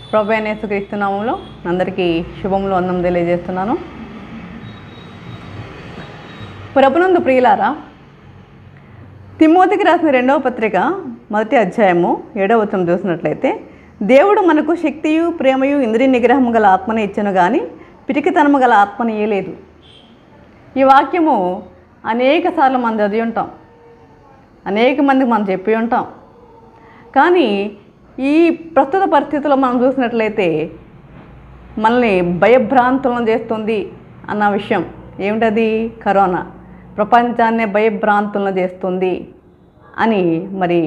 ప్రభు అయిన యేసుక్రీస్తునామంలో అందరికీ శుభములు అందం తెలియజేస్తున్నాను ప్రభునందు ప్రియులారా తిమ్మోతికి రాసిన రెండవ పత్రిక మొదటి అధ్యాయము ఏడవ వచనం చూసినట్లయితే దేవుడు మనకు శక్తియు ప్రేమయు ఇంద్రియ నిగ్రహము గల ఆత్మని ఇచ్చను కానీ పిరికితనము గల ఆత్మని ఇయ్యలేదు ఈ వాక్యము అనేక సార్లు మనం చదివి ఉంటాం అనేక మందికి మనం చెప్పి ఉంటాం కానీ ఈ ప్రస్తుత పరిస్థితుల్లో మనం చూసినట్లయితే మనల్ని భయభ్రాంతులను చేస్తుంది అన్న విషయం ఏమిటది కరోనా ప్రపంచాన్నే భయభ్రాంతులను చేస్తుంది అని మరి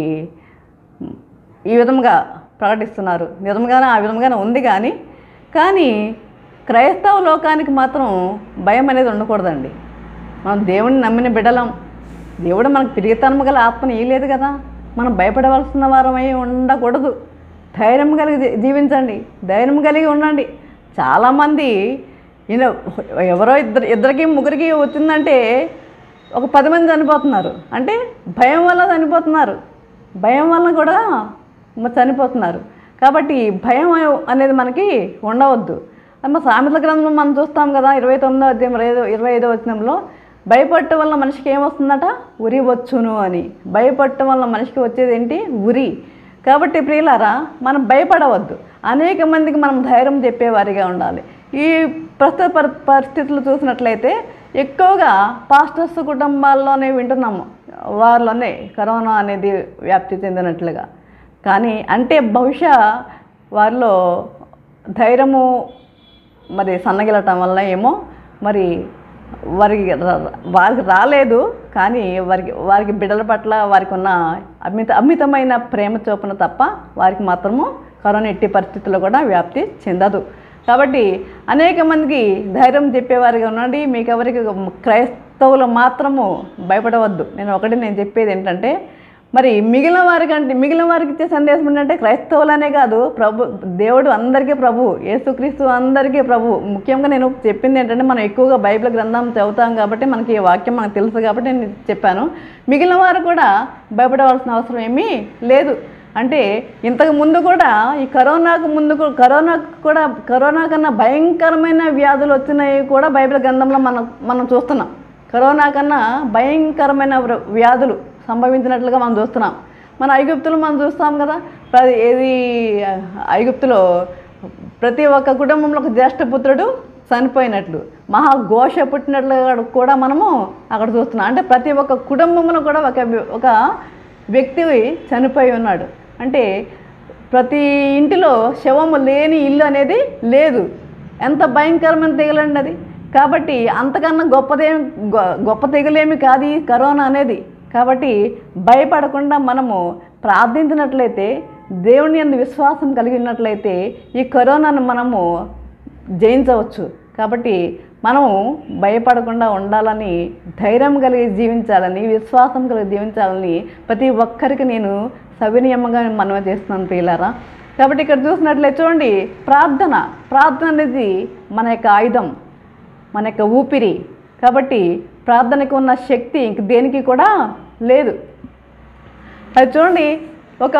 ఈ విధంగా ప్రకటిస్తున్నారు నిజంగానే ఆ విధంగానే ఉంది కానీ కానీ క్రైస్తవ లోకానికి మాత్రం భయం అనేది ఉండకూడదండి మనం దేవుడిని నమ్మిన బిడ్డలం దేవుడు మనకు తిరిగితనము గల ఆత్మని ఇయ్యలేదు కదా మనం భయపడవలసిన వారమై ఉండకూడదు ధైర్యం కలిగి జీ- జీవించండి ధైర్యం కలిగి ఉండండి చాలామంది ఈయన ఎవరో ఇద్దరు ఇద్దరికి ముగ్గురికి వచ్చిందంటే ఒక పది మంది చనిపోతున్నారు అంటే భయం వల్ల చనిపోతున్నారు భయం వల్ల కూడా మ- చనిపోతున్నారు కాబట్టి భయం అనేది మనకి ఉండవద్దు అమ్మ సామెతల గ్రంథం మనం చూస్తాం కదా ఇరవై తొమ్మిదో అధ్యాయం ఇరవై ఐదో ఇరవై ఐదో వచనంలో భయపడటం వల్ల మనిషికి ఏమొస్తుందట ఉరి వచ్చును అని భయపడటం వల్ల మనిషికి వచ్చేది ఏంటి ఉరి కాబట్టి ప్రియులారా మనం భయపడవద్దు అనేక మందికి మనం ధైర్యం చెప్పేవారిగా ఉండాలి ఈ ప్రస్తుత పరి పరిస్థితులు చూసినట్లయితే ఎక్కువగా పాస్టర్స్ కుటుంబాల్లోనే వింటున్నాము వారిలోనే కరోనా అనేది వ్యాప్తి చెందినట్లుగా కానీ అంటే బహుశా వారిలో ధైర్యము మరి సన్నగిలటం వల్ల ఏమో మరి వారికి ర- వారికి రాలేదు కానీ వారికి వారికి బిడ్డల పట్ల వారికి ఉన్న అమిత అమితమైన ప్రేమ చూపున తప్ప వారికి మాత్రము కరోనా ఎట్టి పరిస్థితుల్లో కూడా వ్యాప్తి చెందదు కాబట్టి అనేక మందికి ధైర్యం చెప్పేవారిగా ఉండండి మీకు ఎవరికి క్రైస్తవులు మాత్రము భయపడవద్దు నేను ఒకటి నేను చెప్పేది ఏంటంటే మరి మిగిలిన వారికి అంటే మిగిలిన వారికి ఇచ్చే సందేశం ఏంటంటే క్రైస్తవులనే కాదు ప్రభు దేవుడు అందరికీ ప్రభు యేసుక్రీస్తు అందరికీ ప్రభు ముఖ్యంగా నేను చెప్పింది ఏంటంటే మనం ఎక్కువగా బైబిల్ గ్రంథం చదువుతాం కాబట్టి మనకి ఈ వాక్యం మనకు తెలుసు కాబట్టి నేను చెప్పాను మిగిలిన వారు కూడా భయపడవలసిన అవసరం ఏమీ లేదు అంటే ఇంతకు ముందు కూడా ఈ కరోనాకు ముందు కూ- కరోనాకు కూడా కరోనా కన్నా భయంకరమైన వ్యాధులు వచ్చినాయి కూడా బైబిల్ గ్రంథంలో మనం మనం చూస్తున్నాం కరోనా కన్నా భయంకరమైన వ్ర- వ్యాధులు సంభవించినట్లుగా మనం చూస్తున్నాం మన ఐగుప్తులు మనం చూస్తాం కదా ప్రతి ఏది ఐగుప్తులో ప్రతి ఒక్క కుటుంబంలో ఒక జ్యేష్ఠపుత్రుడు చనిపోయినట్లు మహాఘోష పుట్టినట్లుగా కూడా మనము అక్కడ చూస్తున్నాం అంటే ప్రతి ఒక్క కుటుంబంలో కూడా ఒక ఒక వ్యక్తి చనిపోయి ఉన్నాడు అంటే ప్రతి ఇంటిలో శవము లేని ఇల్లు అనేది లేదు ఎంత భయంకరమైన తెగులండి అది కాబట్టి అంతకన్నా గొప్పదేం గొ- గొప్ప తెగులేమి కాదు ఈ కరోనా అనేది కాబట్టి భయపడకుండా మనము ప్రార్థించినట్లయితే దేవుని అందు విశ్వాసం కలిగి ఉన్నట్లయితే ఈ కరోనాను మనము జయించవచ్చు కాబట్టి మనము భయపడకుండా ఉండాలని ధైర్యం కలిగి జీవించాలని విశ్వాసం కలిగి జీవించాలని ప్రతి ఒక్కరికి నేను సవినీయంగా మనవి చేస్తున్నాను ప్రియులారా కాబట్టి ఇక్కడ చూసినట్లయితే చూడండి ప్రార్థన ప్రార్థన అనేది మన యొక్క ఆయుధం మన యొక్క ఊపిరి కాబట్టి ప్రార్థనకు ఉన్న శక్తి ఇంక దేనికి కూడా లేదు అది చూడండి ఒక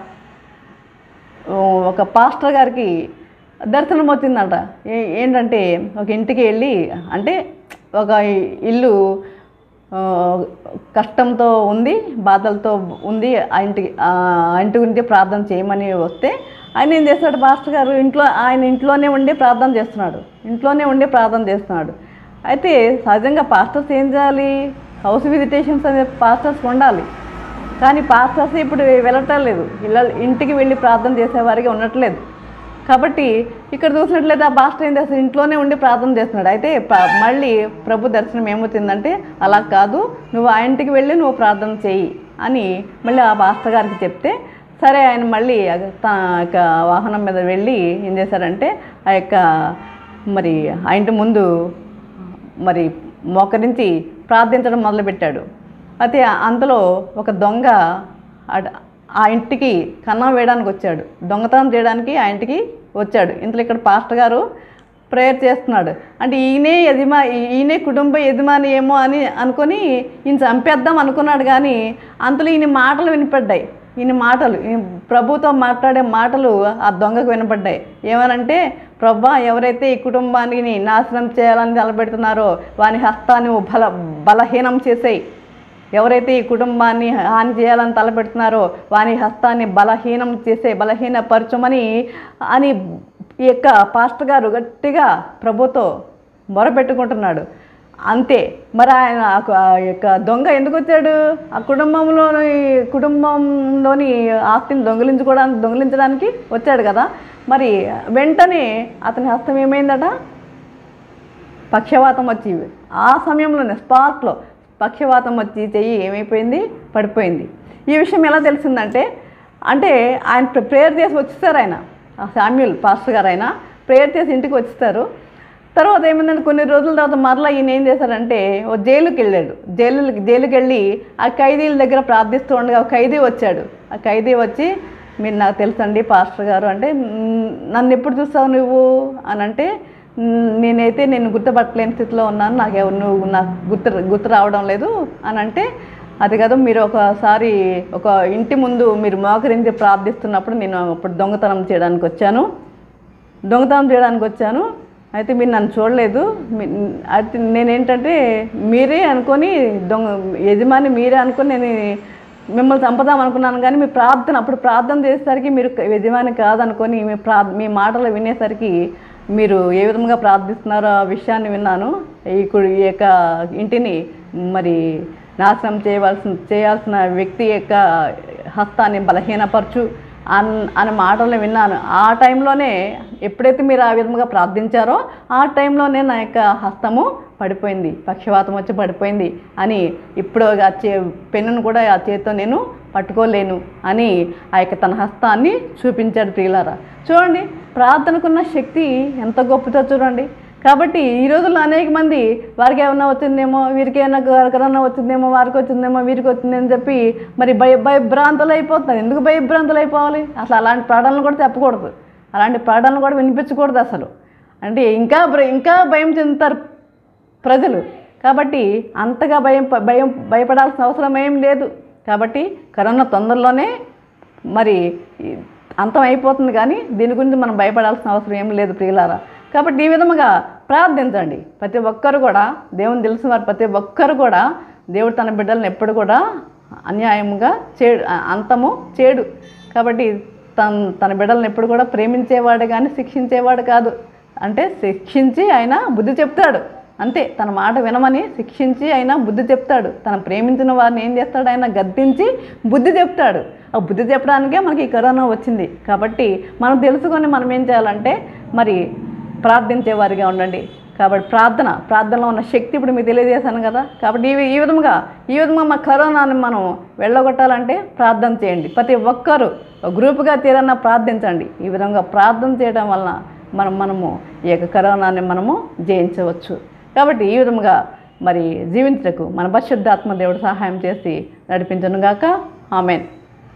ఒక పాస్టర్ గారికి దర్శనం వచ్చిందంట ఏ- ఏంటంటే ఒక ఇంటికి వెళ్ళి అంటే ఒక ఇల్లు ఆ, కష్టంతో ఉంది బాధలతో ఉంది ఆ ఇంటికి ఆ ఇంటి గురించి ప్రార్థన చేయమని వస్తే ఆయన ఏం చేస్తాడు పాస్టర్ గారు ఇంట్లో ఆయన ఇంట్లోనే ఉండి ప్రార్థన చేస్తున్నాడు ఇంట్లోనే ఉండి ప్రార్థన చేస్తున్నాడు అయితే సహజంగా పాస్టర్స్ ఏం చేయాలి హౌస్ విజిటేషన్స్ అనే పాస్టర్స్ ఉండాలి కానీ పాస్టర్స్ ఇప్పుడు వెళ్ళటం లేదు ఇళ్ళ ఇంటికి వెళ్ళి ప్రార్థన చేసేవారికి ఉండట్లేదు కాబట్టి ఇక్కడ చూసినట్లయితే ఆ పాస్టర్ ఏం చేస్తాడు ఇంట్లోనే ఉండి ప్రార్థన చేస్తున్నాడు అయితే ప- మళ్ళీ ప్రభు దర్శనం ఏమవుతుందంటే అలా కాదు నువ్వు ఆ ఇంటికి వెళ్ళి నువ్వు ప్రార్థన చేయి అని మళ్ళీ ఆ పాస్టర్ గారికి చెప్తే సరే ఆయన మళ్ళీ తన యొక్క వాహనం మీద వెళ్ళి ఏం చేశారంటే ఆ యొక్క మరి ఆ ఇంటి ముందు మరి మోకరించి ప్రార్థించడం మొదలుపెట్టాడు అయితే అంతలో ఒక దొంగ అడ్- ఆ ఇంటికి కన్నం వేయడానికి వచ్చాడు దొంగతనం చేయడానికి ఆ ఇంటికి వచ్చాడు ఇంతలో ఇక్కడ పాస్టర్ గారు ప్రేయర్ చేస్తున్నాడు అంటే ఈయనే యజమా ఈయనే కుటుంబ యజమాని ఏమో అని అనుకొని ఈయన చంపేద్దాం అనుకున్నాడు కానీ అంతలో ఈయన మాటలు వినిపడ్డాయి ఈయన మాటలు ఈ ప్రభుతో మాట్లాడే మాటలు ఆ దొంగకు వినపడ్డాయి ఏమనంటే ప్రభా ఎవరైతే ఈ కుటుంబాన్ని నాశనం చేయాలని తలపెడుతున్నారో వాని హస్తాన్ని ఓ బల బలహీనం చేసేయి ఎవరైతే ఈ కుటుంబాన్ని హాని చేయాలని తలపెడుతున్నారో వాని హస్తాన్ని బలహీనం చేసే బలహీనపరచమని అని ఈ యొక్క పాస్టర్ గారు గట్టిగా ప్రభుతో మొరపెట్టుకుంటున్నాడు అంతే మరి ఆయన ఆ- ఆ యొక్క దొంగ ఎందుకు వచ్చాడు ఆ కుటుంబంలోని కుటుంబంలోని ఆస్తిని దొంగిలించుకోవడానికి దొంగిలించడానికి వచ్చాడు కదా మరి వెంటనే అతని హస్తం ఏమైందట పక్షవాతం వచ్చి ఆ సమయంలోనే స్పాట్లో పక్షవాతం వచ్చి చెయ్యి ఏమైపోయింది పడిపోయింది ఈ విషయం ఎలా తెలిసిందంటే అంటే ఆయన ప్ర- ప్రేయర్ చేసి వచ్చేసారు ఆయన ఆ శామ్యుల్ పాస్టర్ గారు ఆయన ప్రేయర్ చేసి ఇంటికి వచ్చేస్తారు తర్వాత ఏమైందంటే కొన్ని రోజుల తర్వాత మరలా ఈయన ఏం చేశారంటే ఓ జైలుకి వెళ్ళాడు జైలు జైలుకి వెళ్ళి ఆ ఖైదీల దగ్గర ప్రార్థిస్తూ ఉండగా ఒక ఖైదీ వచ్చాడు ఆ ఖైదీ వచ్చి మీరు నాకు తెలుసండి పాస్టర్ గారు అంటే "మ్, నన్ను ఎప్పుడు చూస్తావు నువ్వు అని అంటే "మ్, నేనైతే నేను గుర్తుపట్టలేని స్థితిలో ఉన్నాను నాకు ఎవరు నువ్వు నాకు గుర్తు గుర్తు రావడం లేదు అని అంటే అది కదా మీరు ఒకసారి ఒక ఇంటి ముందు మీరు మోకరించి ప్రార్థిస్తున్నప్పుడు నేను అప్పుడు దొంగతనం చేయడానికి వచ్చాను దొంగతనం చేయడానికి వచ్చాను అయితే మీరు నన్ను చూడలేదు మీ- అయితే నేనేంటంటే మీరే అనుకొని దొంగ యజమాని మీరే అనుకొని నేను మిమ్మల్ని చంపుదాం అనుకున్నాను కానీ మీ ప్రార్థన అప్పుడు ప్రార్థన చేసేసరికి మీరు యజమాని కాదనుకొని మీ ప్రా మీ మాటలు వినేసరికి మీరు ఏ విధంగా ప్రార్థిస్తున్నారో ఆ విషయాన్ని విన్నాను ఈ కు- ఈ యొక్క ఇంటిని మరి నాశనం చేయవలసిన చేయాల్సిన వ్యక్తి యొక్క హస్తాన్ని బలహీనపరచు అన్ అనే మాటలు విన్నాను ఆ టైంలోనే ఎప్పుడైతే మీరు ఆ విధంగా ప్రార్థించారో ఆ టైంలోనే నా యొక్క హస్తము పడిపోయింది పక్షవాతం వచ్చి పడిపోయింది అని ఇప్పుడు ఆ చే పెన్నును కూడా ఆ చేతితో నేను పట్టుకోలేను అని ఆ యొక్క తన హస్తాన్ని చూపించాడు ప్రియులారా చూడండి ప్రార్థనకున్న శక్తి ఎంత గొప్పదో చూడండి కాబట్టి ఈ రోజుల్లో అనేక మంది వారికి ఏమన్నా వచ్చిందేమో వీరికి ఏమైనా కరోనా వచ్చిందేమో వారికి వచ్చిందేమో వీరికి వచ్చిందని చెప్పి మరి భయ భయభ్రాంతులు అయిపోతున్నారు ఎందుకు భయభ్రాంతులు అయిపోవాలి అసలు అలాంటి పాఠాలను కూడా చెప్పకూడదు అలాంటి పాఠాలను కూడా వినిపించకూడదు అసలు అంటే ఇంకా భ్ర- ఇంకా భయం చెందుతారు ప్రజలు కాబట్టి అంతగా భయం భయం భయపడాల్సిన అవసరం ఏం లేదు కాబట్టి కరోనా తొందరలోనే మరి ఈ అంతం అయిపోతుంది కానీ దీని గురించి మనం భయపడాల్సిన అవసరం ఏం లేదు ప్రియులారా కాబట్టి ఈ విధముగా ప్రార్థించండి ప్రతి ఒక్కరు కూడా దేవుని తెలిసిన వారు ప్రతి ఒక్కరు కూడా దేవుడు తన బిడ్డలను ఎప్పుడు కూడా అన్యాయముగా చేడు అంతము చేడు కాబట్టి తన తన బిడ్డలను ఎప్పుడు కూడా ప్రేమించేవాడు కానీ శిక్షించేవాడు కాదు అంటే శిక్షించి ఆయన బుద్ధి చెప్తాడు అంతే తన మాట వినమని శిక్షించి ఆయన బుద్ధి చెప్తాడు తన ప్రేమించిన వారిని ఏం చేస్తాడు ఆయన గద్దించి బుద్ధి చెప్తాడు ఆ బుద్ధి చెప్పడానికే మనకి ఈ కరోనా వచ్చింది కాబట్టి మనం తెలుసుకొని మనం ఏం చేయాలంటే మరి ప్రార్థించే వారిగా ఉండండి కాబట్టి ప్రార్థన ప్రార్థనలో ఉన్న శక్తి ఇప్పుడు మీకు తెలియజేశాను కదా కాబట్టి ఈ ఈ విధముగా ఈ విధంగా మా కరోనాని మనం వెళ్ళగొట్టాలంటే ప్రార్థన చేయండి ప్రతి ఒక్కరూ ఒక గ్రూపుగా తీరన్నా ప్రార్థించండి ఈ విధంగా ప్రార్థన చేయడం వలన మనం మనము ఈ యొక్క కరోనాని మనము జయించవచ్చు కాబట్టి ఈ విధముగా మరి జీవించటకు మన పరిశుద్ధాత్మ దేవుడు సహాయం చేసి నడిపించనుగాక ఆమెన్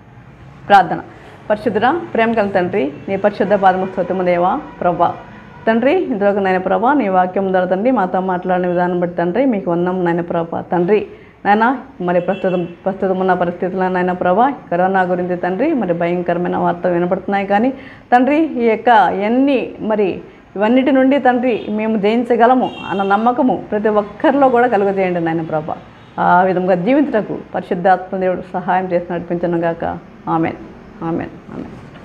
ప్రార్థన పరిశుద్ధుడా ప్రేమ కల తండ్రి నీ పరిశుద్ధ పాదము స్తోత్రము దేవా ప్రభా తండ్రి ఇంతలోకి నాయన ప్రభా నీ వాక్యం ద్వారా తండ్రి మాతో మాట్లాడిన విధానం బట్టి తండ్రి మీకు వందం నాయన ప్రభా తండ్రి నాయన మరి ప్రస్తుతం ప్రస్తుతం ఉన్న పరిస్థితుల్లో నాయన ప్రభా కరోనా గురించి తండ్రి మరి భయంకరమైన వార్తలు వినపడుతున్నాయి కానీ తండ్రి ఈ యొక్క ఎన్ని మరి ఇవన్నిటి నుండి తండ్రి మేము జయించగలము అన్న నమ్మకము ప్రతి ఒక్కరిలో కూడా కలుగజేయండి నాయన ప్రభా ఆ విధంగా జీవించటకు పరిశుద్ధాత్మ దేవుడు సహాయం చేసి నడిపించను గాక ఆమెన్ ఆమెన్ ఆమెన్